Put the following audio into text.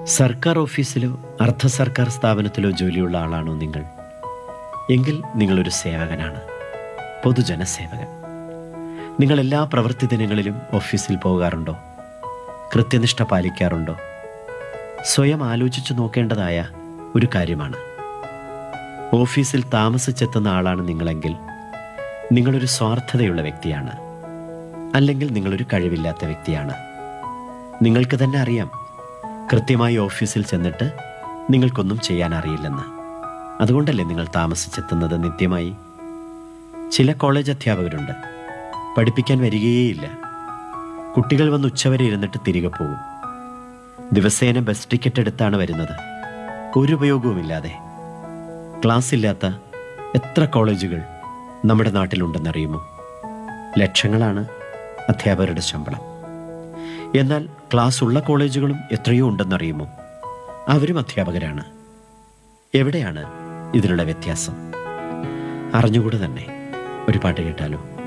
സർക്കാർ ഓഫീസിലോ അർദ്ധ സർക്കാർ സ്ഥാപനത്തിലോ ജോലിയുള്ള ആളാണോ നിങ്ങൾ എങ്കിൽ നിങ്ങളൊരു സേവകനാണ് പൊതുജന സേവകൻ നിങ്ങൾ എല്ലാ പ്രവൃത്തി ദിനങ്ങളിലും ഓഫീസിൽ പോകാറുണ്ടോ കൃത്യനിഷ്ഠ പാലിക്കാറുണ്ടോ സ്വയം ആലോചിച്ചു നോക്കേണ്ടതായ ഒരു കാര്യമാണ് ഓഫീസിൽ താമസിച്ചെത്തുന്ന ആളാണ് നിങ്ങളെങ്കിൽ നിങ്ങളൊരു സ്വാർത്ഥതയുള്ള വ്യക്തിയാണ് അല്ലെങ്കിൽ നിങ്ങളൊരു കഴിവില്ലാത്ത വ്യക്തിയാണ് നിങ്ങൾക്ക് തന്നെ അറിയാം കൃത്യമായി ഓഫീസിൽ ചെന്നിട്ട് നിങ്ങൾക്കൊന്നും ചെയ്യാൻ അറിയില്ലെന്ന് അതുകൊണ്ടല്ലേ നിങ്ങൾ താമസിച്ചെത്തുന്നത് നിത്യമായി ചില കോളേജ് അധ്യാപകരുണ്ട് പഠിപ്പിക്കാൻ വരികയേയില്ല കുട്ടികൾ വന്ന് ഉച്ചവരെ ഇരുന്നിട്ട് തിരികെ പോകും ദിവസേന ബസ് ടിക്കറ്റ് എടുത്താണ് വരുന്നത് ഒരു ഉപയോഗവുമില്ലാതെ ക്ലാസ് ഇല്ലാത്ത എത്ര കോളേജുകൾ നമ്മുടെ നാട്ടിലുണ്ടെന്നറിയുമോ ലക്ഷങ്ങളാണ് അധ്യാപകരുടെ ശമ്പളം എന്നാൽ ക്ലാസ് ഉള്ള കോളേജുകളും എത്രയോ ഉണ്ടെന്നറിയുമോ അവരും അധ്യാപകരാണ് എവിടെയാണ് ഇതിനുള്ള വ്യത്യാസം അറിഞ്ഞുകൂടെ തന്നെ ഒരു പാട്ട് കേട്ടാലോ